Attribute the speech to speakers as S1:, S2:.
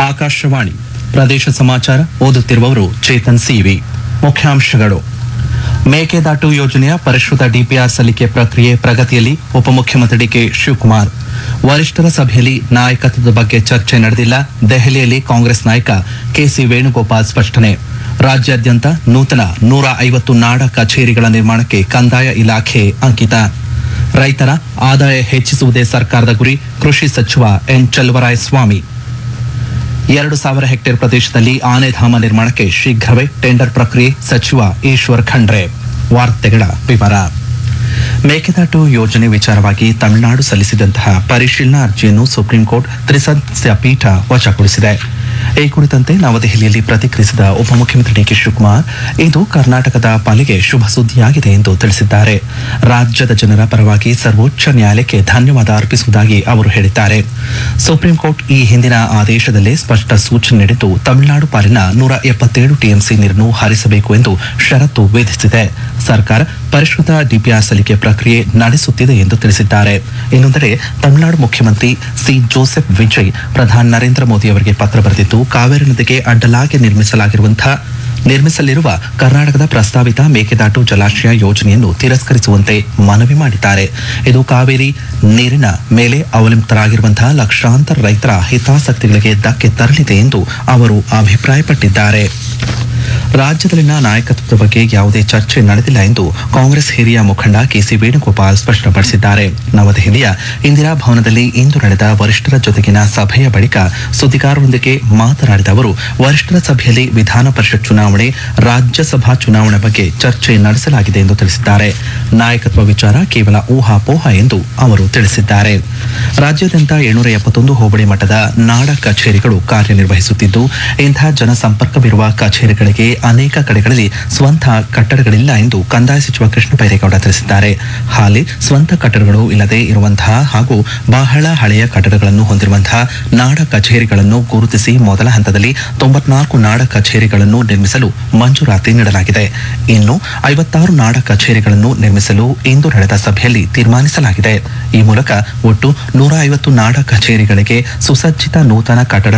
S1: ಆಕಾಶವಾಣಿ ಪ್ರದೇಶ ಸಮಾಚಾರ ಓದುತ್ತಿರುವವರು ಚೇತನ್ ಸಿವಿ ಮುಖ್ಯಾಂಶಗಳು ಮೇಕೆದಾಟು ಯೋಜನೆಯ ಪರಿಷ್ಕೃತ ಡಿಪಿಆರ್ ಸಲ್ಲಿಕೆ ಪ್ರಕ್ರಿಯೆ ಪ್ರಗತಿಯಲ್ಲಿ ಉಪಮುಖ್ಯಮಂತ್ರಿ ಡಿಕೆ ಶಿವಕುಮಾರ್ ವರಿಷ್ಠರ ಸಭೆಯಲ್ಲಿ ನಾಯಕತ್ವದ ಬಗ್ಗೆ ಚರ್ಚೆ ನಡೆದಿಲ್ಲ ದೆಹಲಿಯಲ್ಲಿ ಕಾಂಗ್ರೆಸ್ ನಾಯಕ ಕೆಸಿ ವೇಣುಗೋಪಾಲ್ ಸ್ಪಷ್ಟನೆ ರಾಜ್ಯಾದ್ಯಂತ ನೂತನ ನೂರ ಐವತ್ತು ನಾಡ ಕಚೇರಿಗಳ ನಿರ್ಮಾಣಕ್ಕೆ ಕಂದಾಯ ಇಲಾಖೆ ಅಂಕಿತ ರೈತರ ಆದಾಯ ಹೆಚ್ಚಿಸುವುದೇ ಸರ್ಕಾರದ ಗುರಿ ಕೃಷಿ ಸಚಿವ ಎನ್ ಚಲುವರಾಯಸ್ವಾಮಿ ಎರಡು ಸಾವಿರ ಹೆಕ್ಟೇರ್ ಪ್ರದೇಶದಲ್ಲಿ ಆನೆಧಾಮ ನಿರ್ಮಾಣಕ್ಕೆ ಶೀಘ್ರವೇ ಟೆಂಡರ್ ಪ್ರಕ್ರಿಯೆ ಸಚಿವ ಈಶ್ವರ್ ಖಂಡ್ರೆ ವಾರ್ತೆಗಳ ವಿವರ ಮೇಕೆದಾಟು ಯೋಜನೆ ವಿಚಾರವಾಗಿ ತಮಿಳುನಾಡು ಸಲ್ಲಿಸಿದಂತಹ ಪರಿಶೀಲನಾ ಅರ್ಜಿಯನ್ನು ಸುಪ್ರೀಂ ಕೋರ್ಟ್ ತ್ರಿಸದಸ್ಯ ಪೀಠ ವಜಾಗೊಳಿಸಿದೆ ಈ ಕುರಿತಂತೆ ನವದೆಹಲಿಯಲ್ಲಿ ಪ್ರತಿಕ್ರಿಯಿಸಿದ ಉಪಮುಖ್ಯಮಂತ್ರಿ ಡಿಕೆ ಶಿವಕುಮಾರ್ ಇದು ಕರ್ನಾಟಕದ ಪಾಲಿಗೆ ಶುಭ ಸುದ್ದಿಯಾಗಿದೆ ಎಂದು ತಿಳಿಸಿದ್ದಾರೆ ರಾಜ್ಯದ ಜನರ ಪರವಾಗಿ ಸರ್ವೋಚ್ಚ ನ್ಯಾಯಾಲಯಕ್ಕೆ ಧನ್ಯವಾದ ಅರ್ಪಿಸುವುದಾಗಿ ಅವರು ಹೇಳಿದ್ದಾರೆ ಸುಪ್ರೀಂ ಕೋರ್ಟ್ ಈ ಹಿಂದಿನ ಆದೇಶದಲ್ಲೇ ಸ್ಪಷ್ಟ ಸೂಚನೆ ನೀಡಿದ್ದು ತಮಿಳುನಾಡು ಪಾಲಿನ ನೂರ ಎಪ್ಪತ್ತೇಳು ಟಿಎಂಸಿ ನೀರನ್ನು ಹರಿಸಬೇಕು ಎಂದು ಷರತ್ತು ವಿಧಿಸಿದೆ ಸರ್ಕಾರ ಪರಿಷ್ಕೃತ ಡಿಪಿಆರ್ ಸಲ್ಲಿಕೆ ಪ್ರಕ್ರಿಯೆ ನಡೆಸುತ್ತಿದೆ ಎಂದು ತಿಳಿಸಿದ್ದಾರೆ ಇನ್ನೊಂದೆಡೆ ತಮಿಳುನಾಡು ಮುಖ್ಯಮಂತ್ರಿ ಸಿ ಜೋಸೆಫ್ ವಿಜಯ್ ಪ್ರಧಾನಿ ನರೇಂದ್ರ ಮೋದಿ ಅವರಿಗೆ ಪತ್ರ ಬರೆದಿದ್ದು ಕಾವೇರಿ ನದಿಗೆ ಅಡ್ಡಲಾಗಿ ನಿರ್ಮಿಸಲಾಗಿರುವಂತಹ ನಿರ್ಮಿಸಲಿರುವ ಕರ್ನಾಟಕದ ಪ್ರಸ್ತಾವಿತ ಮೇಕೆದಾಟು ಜಲಾಶಯ ಯೋಜನೆಯನ್ನು ತಿರಸ್ಕರಿಸುವಂತೆ ಮನವಿ ಮಾಡಿದ್ದಾರೆ ಇದು ಕಾವೇರಿ ನೀರಿನ ಮೇಲೆ ಅವಲಂಬಿತರಾಗಿರುವಂತಹ ಲಕ್ಷಾಂತರ ರೈತರ ಹಿತಾಸಕ್ತಿಗಳಿಗೆ ಧಕ್ಕೆ ತರಲಿದೆ ಎಂದು ಅವರು ಅಭಿಪ್ರಾಯಪಟ್ಟಿದ್ದಾರೆ ರಾಜ್ಯದಲ್ಲಿನ ನಾಯಕತ್ವದ ಬಗ್ಗೆ ಯಾವುದೇ ಚರ್ಚೆ ನಡೆದಿಲ್ಲ ಎಂದು ಕಾಂಗ್ರೆಸ್ ಹಿರಿಯ ಮುಖಂಡ ಕೆಸಿ ವೇಣುಗೋಪಾಲ್ ಸ್ಪಷ್ಟಪಡಿಸಿದ್ದಾರೆ ನವದೆಹಲಿಯ ಇಂದಿರಾ ಭವನದಲ್ಲಿ ಇಂದು ನಡೆದ ವರಿಷ್ಠರ ಜೊತೆಗಿನ ಸಭೆಯ ಬಳಿಕ ಸುದ್ದಿಗಾರರೊಂದಿಗೆ ಮಾತನಾಡಿದ ಅವರು ವರಿಷ್ಠರ ಸಭೆಯಲ್ಲಿ ವಿಧಾನ ಪರಿಷತ್ ಚುನಾವಣೆ ರಾಜ್ಯಸಭಾ ಚುನಾವಣೆ ಬಗ್ಗೆ ಚರ್ಚೆ ನಡೆಸಲಾಗಿದೆ ಎಂದು ತಿಳಿಸಿದ್ದಾರೆ ನಾಯಕತ್ವ ವಿಚಾರ ಕೇವಲ ಊಹಾಪೋಹ ಎಂದು ಅವರು ತಿಳಿಸಿದ್ದಾರೆ ರಾಜ್ಯಾದ್ಯಂತ ಏಳ್ನೂರ ಎಪ್ಪತ್ತೊಂದು ಹೋಬಳಿ ಮಟ್ಟದ ನಾಡ ಕಚೇರಿಗಳು ಕಾರ್ಯನಿರ್ವಹಿಸುತ್ತಿದ್ದು ಇಂಥ ಜನಸಂಪರ್ಕವಿರುವ ಕಚೇರಿಗಳಿಗೆ ಅನೇಕ ಕಡೆಗಳಲ್ಲಿ ಸ್ವಂತ ಕಟ್ಟಡಗಳಿಲ್ಲ ಎಂದು ಕಂದಾಯ ಸಚಿವ ಕೃಷ್ಣ ಬೈರೇಗೌಡ ತಿಳಿಸಿದ್ದಾರೆ ಹಾಲಿ ಸ್ವಂತ ಕಟ್ಟಡಗಳು ಇಲ್ಲದೆ ಇರುವಂತಹ ಹಾಗೂ ಬಹಳ ಹಳೆಯ ಕಟ್ಟಡಗಳನ್ನು ಹೊಂದಿರುವಂತಹ ನಾಡ ಕಚೇರಿಗಳನ್ನು ಗುರುತಿಸಿ ಮೊದಲ ಹಂತದಲ್ಲಿ ತೊಂಬತ್ನಾಲ್ಕು ನಾಡ ಕಚೇರಿಗಳನ್ನು ನಿರ್ಮಿಸಲು ಮಂಜೂರಾತಿ ನೀಡಲಾಗಿದೆ ಇನ್ನು ಐವತ್ತಾರು ನಾಡ ಕಚೇರಿಗಳನ್ನು ನಿರ್ಮಿಸಲು ಇಂದು ನಡೆದ ಸಭೆಯಲ್ಲಿ ತೀರ್ಮಾನಿಸಲಾಗಿದೆ ಈ ಮೂಲಕ ಒಟ್ಟು ನೂರ ಐವತ್ತು ನಾಡ ಕಚೇರಿಗಳಿಗೆ ಸುಸಜ್ಜಿತ ನೂತನ ಕಟ್ಟಡ